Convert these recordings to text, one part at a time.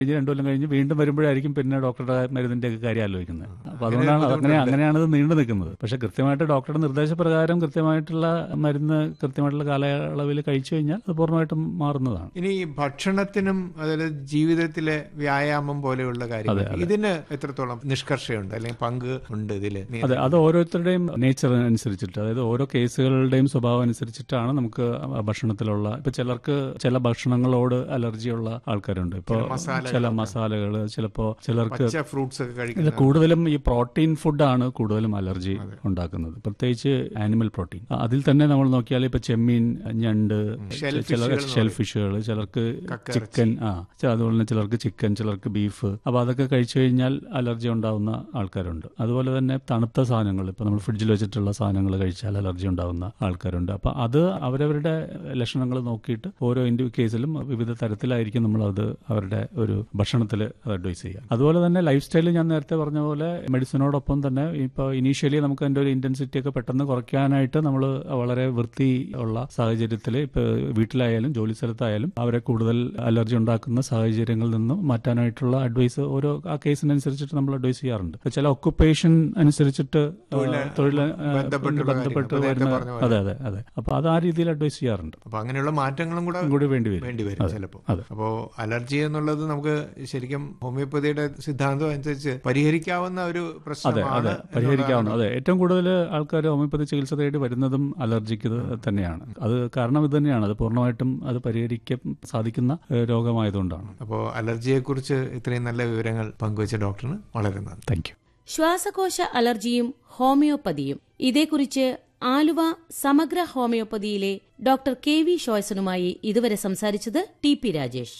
കഴിഞ്ഞ് രണ്ടു കൊല്ലം കഴിഞ്ഞ് വീണ്ടും വരുമ്പോഴായിരിക്കും പിന്നെ ഡോക്ടറുടെ മരുന്നിന്റെ ഒക്കെ കാര്യം ആലോചിക്കുന്നത് അപ്പൊ അതുകൊണ്ടാണ് അങ്ങനെ അങ്ങനെയാണ് ഇത് നീണ്ടു നിൽക്കുന്നത് പക്ഷെ കൃത്യമായിട്ട് ഡോക്ടറുടെ നിർദ്ദേശപ്രകാരം കൃത്യമായിട്ടുള്ള മരുന്ന് കൃത്യമായിട്ടുള്ള കാലയളവിൽ കഴിച്ചു കഴിഞ്ഞാൽ അത് പൂർണ്ണമായിട്ടും മാറുന്നതാണ് ഇനി ഈ ഭക്ഷണത്തിനും അതുപോലെ ജീവിതത്തിലെ വ്യായാമം പോലെയുള്ള കാര്യങ്ങൾ ഇതിന് എത്രത്തോളം നിഷ്കർഷയുണ്ട് അല്ലെങ്കിൽ പങ്ക് ഉണ്ട് ഇതില് അതെ അത് ഓരോരുത്തരുടെയും നേച്ചർ അനുസരിച്ചിട്ട് അതായത് ഓരോ കേസുകളുടെയും സ്വഭാവം അനുസരിച്ചിട്ടാണ് നമുക്ക് ഭക്ഷണത്തിലുള്ള ഇപ്പൊ ചിലർക്ക് ചില ഭക്ഷണങ്ങളോട് അലർജിയുള്ള ആൾക്കാരുണ്ട് ഇപ്പൊ ചില മസാലകൾ ചിലപ്പോ ചിലർക്ക് പച്ച ഫ്രൂട്ട്സ് ഒക്കെ ഇത് കഴിക്കുന്നത് കൂടുതലും ഈ പ്രോട്ടീൻ ഫുഡാണ് കൂടുതലും അലർജി ഉണ്ടാക്കുന്നത് പ്രത്യേകിച്ച് ആനിമൽ പ്രോട്ടീൻ അതിൽ തന്നെ നമ്മൾ നോക്കിയാൽ ഇപ്പൊ ചെമ്മീൻ ഞണ്ട് ചില ഷെൽ ഫിഷുകൾ ചിലർക്ക് ചിക്കൻ ആ ച- അതുപോലെ തന്നെ ചിലർക്ക് ചിക്കൻ ചിലർക്ക് ബീഫ് അപ്പൊ അതൊക്കെ കഴിച്ചു കഴിഞ്ഞാൽ അലർജി ഉണ്ടാവുന്ന ആൾക്കാരുണ്ട് അതുപോലെ തന്നെ തണുത്ത സാധനങ്ങൾ ഇപ്പൊ നമ്മൾ ഫ്രിഡ്ജിൽ വെച്ചിട്ടുള്ള സാധനങ്ങൾ കഴിച്ചാൽ അലർജി ഉണ്ടാവുന്ന ആൾക്കാരുണ്ട് അപ്പൊ അത് അവരവരുടെ ലക്ഷണങ്ങൾ നോക്കിയിട്ട് ഓരോ ഇൻഡി കേസിലും വിവിധ തരത്തിലായിരിക്കും നമ്മൾ അത് അവരുടെ ഒരു ഭക്ഷണത്തിൽ അത് അഡ്വൈസ് ചെയ്യുക അതുപോലെ തന്നെ ലൈഫ് സ്റ്റൈൽ ഞാൻ നേരത്തെ പറഞ്ഞ പോലെ മെഡിസിനോടൊപ്പം തന്നെ ഇപ്പോൾ ഇനീഷ്യലി നമുക്ക് അതിന്റെ ഒരു ഇന്റൻസിറ്റി ഒക്കെ പെട്ടെന്ന് കുറയ്ക്കാനായിട്ട് നമ്മൾ വളരെ വൃത്തി ഉള്ള സാഹചര്യത്തിൽ ഇപ്പോൾ വീട്ടിലായാലും ജോലി സ്ഥലത്തായാലും അവരെ കൂടുതൽ അലർജി ഉണ്ടാക്കുന്ന സാഹചര്യങ്ങളിൽ നിന്നും മാറ്റാനായിട്ടുള്ള അഡ്വൈസ് ഓരോ ആ കേസിനനുസരിച്ചിട്ട് നമ്മൾ അഡ്വൈസ് ചെയ്യാറുണ്ട് ഇപ്പൊ ചില ഒക്കുപ്പേഷൻ അനുസരിച്ചിട്ട് തൊഴിൽ ബന്ധപ്പെട്ടുള്ള ബന്ധപ്പെട്ട് കാര്യങ്ങൾ. വരുന്ന നേരത്തെ പറഞ്ഞ പോലെ. അതെ അതെ അതെ അപ്പൊ അത് ആ രീതിയിൽ അഡ്വൈസ് ചെയ്യാറുണ്ട് അപ്പൊ അങ്ങനെയുള്ള മാറ്റങ്ങളും കൂടെ കൂടി വേണ്ടി വരും വേണ്ടി വരും ചിലപ്പോ അതെ. അപ്പോ അലർജി എന്നുള്ളത് നമുക്ക് ശരിക്കും ഹോമിയോപ്പതിയുടെ സിദ്ധാന്തം അനുസരിച്ച് പരിഹരിക്കാവുന്ന ഒരു അതെ പ്രശ്നമാണ് അതെ പരിഹരിക്കാവുന്ന അതെ ഏറ്റവും കൂടുതൽ ആൾക്കാർ ഹോമിയോപ്പതി ചികിത്സ തേടി വരുന്നതും അലർജിക്ക് ഇത് തന്നെയാണ് അത് കാരണം ഇത് തന്നെയാണ് അത് പൂർണ്ണമായിട്ടും അത് പരിഹരിക്കാൻ സാധിക്കുന്ന ഏഹ്, രോഗമായതുകൊണ്ടാണ് അപ്പോൾ അലർജിയെക്കുറിച്ച് ഇത്രയും നല്ല വിവരങ്ങൾ പങ്കുവച്ച ഡോക്ടറിന് വളരെ നന്ദി താങ്ക് യു ശ്വാസകോശ അലർജിയും ഹോമിയോപ്പതിയും ഇതേക്കുറിച്ച് ആലുവ സമഗ്ര ഹോമിയോപ്പതിയിലെ ഡോക്ടർ കെ വി ഷോയ്സനുമായി ഇതുവരെ സംസാരിച്ചത് T P Rajesh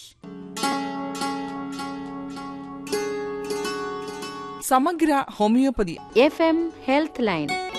Samagra homeopathy F M health line